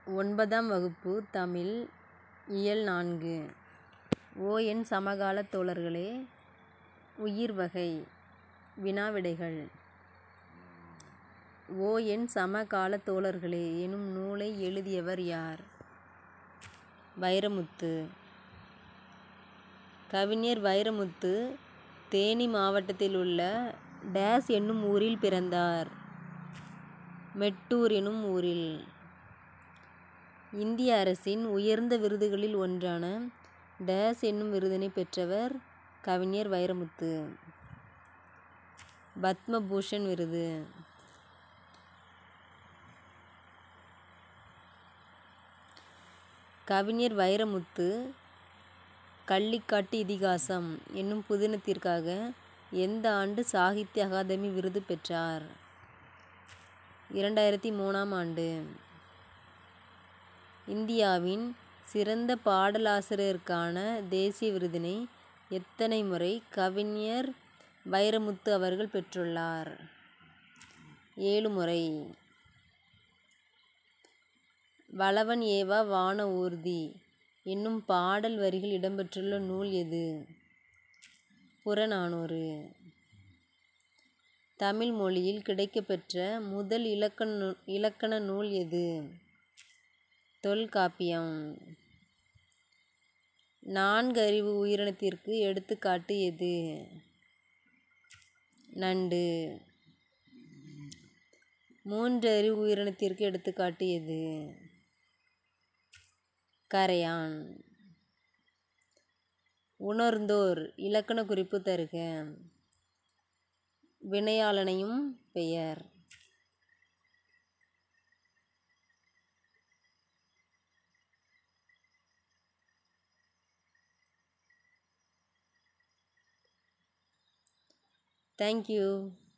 ஒன்பதாம் வகுப்பு தமிழ் இயல் நான்கு ஓ என் சமகாலத் தோழர்களே உயிர் வகை வினாவிடைகள் ஓ என் சமகாலத் தோழர்களே எனும் நூலை எழுதியவர் யார் வைரமுத்து கவிஞர் வைரமுத்து தேனி மாவட்டத்தில் உள்ள டேஸ் என்னும் ஊரில் பிறந்தார் மெட்டூர் எனும் ஊரில் இந்திய அரசின் உயர்ந்த விருதுகளில் ஒன்றான டேஸ் என்னும் விருதினை பெற்றவர் கவிஞர் வைரமுத்து பத்மபூஷன் விருது கவிஞர் வைரமுத்து கள்ளிக்காட்டு இதிகாசம் என்னும் புதினத்திற்காக எந்த ஆண்டு சாகித்ய அகாதமி விருது பெற்றார் இரண்டாயிரத்தி மூணாம் ஆண்டு இந்தியாவின் சிறந்த பாடலாசிரியருக்கான தேசிய விருதினை எத்தனை முறை கவிஞர் வைரமுத்து அவர்கள் பெற்றுள்ளார் ஏழு முறை வளவன் ஏவா வான ஊர்தி என்னும் பாடல் வரிகள் இடம்பெற்றுள்ள நூல் எது புறநானூறு தமிழ் மொழியில் கிடைக்கப்பெற்ற முதல் இலக்கண நூ இலக்கண நூல் எது தொல்காப்பியம் நான்கு அறிவு உயிரினத்திற்கு எடுத்துக்காட்டு எது நண்டு மூன்று அறிவு உயிரினத்திற்கு எடுத்துக்காட்டு எது கரையான் உணர்ந்தோர் இலக்கண குறிப்பு தருக வினையாளனையும் பெயர் தேங்க்யூ